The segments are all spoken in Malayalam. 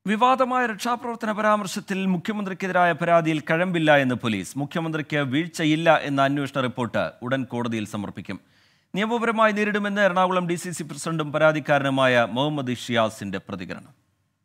വിവാദമായ രക്ഷാപ്രവർത്തന പരാമർശത്തിൽ മുഖ്യമന്ത്രിക്കെതിരായ പരാതിയിൽ കഴമ്പില്ല എന്ന് പോലീസ് മുഖ്യമന്ത്രിക്ക് വീഴ്ചയില്ല എന്ന അന്വേഷണ റിപ്പോർട്ട് ഉടൻ കോടതിയിൽ സമർപ്പിക്കും നിയമപരമായി നേരിടുമെന്ന് എറണാകുളം ഡി സി സി പ്രസിഡന്റും പരാതിക്കാരനുമായ മുഹമ്മദ് ഷിയാസിന്റെ പ്രതികരണം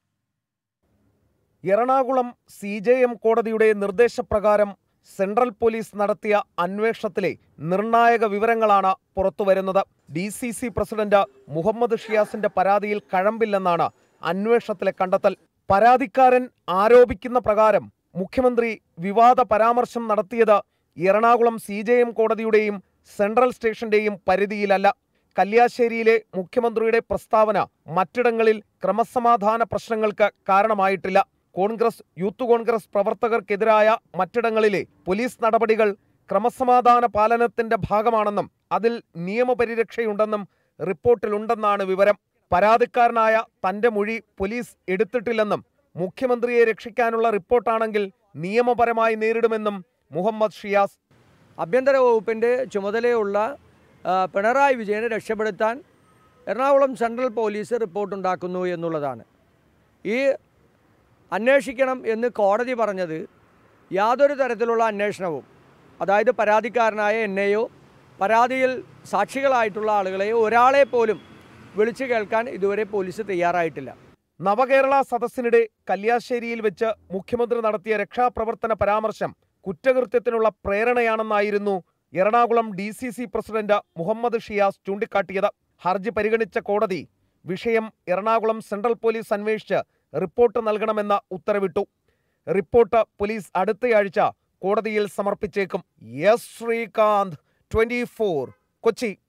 എറണാകുളം സി ജെ എം കോടതിയുടെ നിർദ്ദേശപ്രകാരം സെൻട്രൽ പോലീസ് നടത്തിയ അന്വേഷണത്തിലെ നിർണായക വിവരങ്ങളാണ് പുറത്തുവരുന്നത് D C C president Muhammad ഷിയാസിന്റെ പരാതിയിൽ കഴമ്പില്ലെന്നാണ് അന്വേഷണത്തിലെ കണ്ടെത്തൽ പരാതിക്കാരൻ ആരോപിക്കുന്ന പ്രകാരം മുഖ്യമന്ത്രി വിവാദ പരാമർശം നടത്തിയത് എറണാകുളം സി ജെ എം കോടതിയുടെയും സെൻട്രൽ സ്റ്റേഷന്റെയും പരിധിയിലല്ല കല്യാശ്ശേരിയിലെ മുഖ്യമന്ത്രിയുടെ പ്രസ്താവന മറ്റിടങ്ങളിൽ ക്രമസമാധാന പ്രശ്നങ്ങൾക്ക് കാരണമായിട്ടില്ല കോൺഗ്രസ് യൂത്ത് കോൺഗ്രസ് പ്രവർത്തകർക്കെതിരായ മറ്റിടങ്ങളിലെ പോലീസ് നടപടികൾ ക്രമസമാധാന പാലനത്തിന്റെ ഭാഗമാണെന്നും അതിൽ നിയമപരിരക്ഷയുണ്ടെന്നും റിപ്പോർട്ടിലുണ്ടെന്നാണ് വിവരം പരാതിക്കാരനായ തന്റെ മൊഴി പോലീസ് എടുത്തിട്ടില്ലെന്നും മുഖ്യമന്ത്രിയെ രക്ഷിക്കാനുള്ള റിപ്പോർട്ടാണെങ്കിൽ നിയമപരമായി നേരിടുമെന്നും മുഹമ്മദ് ഷിയാസ് ആഭ്യന്തര വകുപ്പിൻ്റെ ചുമതലയുള്ള ആ, പിണറായി വിജയനെ രക്ഷപ്പെടുത്താൻ എറണാകുളം സെൻട്രൽ പോലീസ് റിപ്പോർട്ടുണ്ടാക്കുന്നു എന്നുള്ളതാണ് ഈ അന്വേഷിക്കണം എന്ന് കോടതി പറഞ്ഞത് യാതൊരു തരത്തിലുള്ള അന്വേഷണവും അതായത് പരാതിക്കാരനായ എന്നെയോ പരാതിയിൽ സാക്ഷികളായിട്ടുള്ള ആളുകളെയോ ഒരാളെ പോലും വിളിച്ചു കേൾക്കാൻ ഇതുവരെ പോലീസ് തയ്യാറായിട്ടില്ല നവകേരള സദസ്സിനിടെ കല്യാശ്ശേരിയിൽ വെച്ച് മുഖ്യമന്ത്രി നടത്തിയ രക്ഷാപ്രവർത്തന പരാമർശം കുറ്റകൃത്യത്തിനുള്ള പ്രേരണയാണെന്നായിരുന്നു Ernakulam D C C president Muhammad Shiyas ചൂണ്ടിക്കാട്ടിയത് ഹർജി പരിഗണിച്ച കോടതി വിഷയം എറണാകുളം സെൻട്രൽ പോലീസ് അന്വേഷിച്ച് റിപ്പോർട്ട് നൽകണമെന്ന് ഉത്തരവിട്ടു റിപ്പോർട്ട് പോലീസ് അടുത്തയാഴ്ച കോടതിയിൽ സമർപ്പിച്ചേക്കും എസ് ശ്രീകാന്ത് ട്വന്റി കൊച്ചി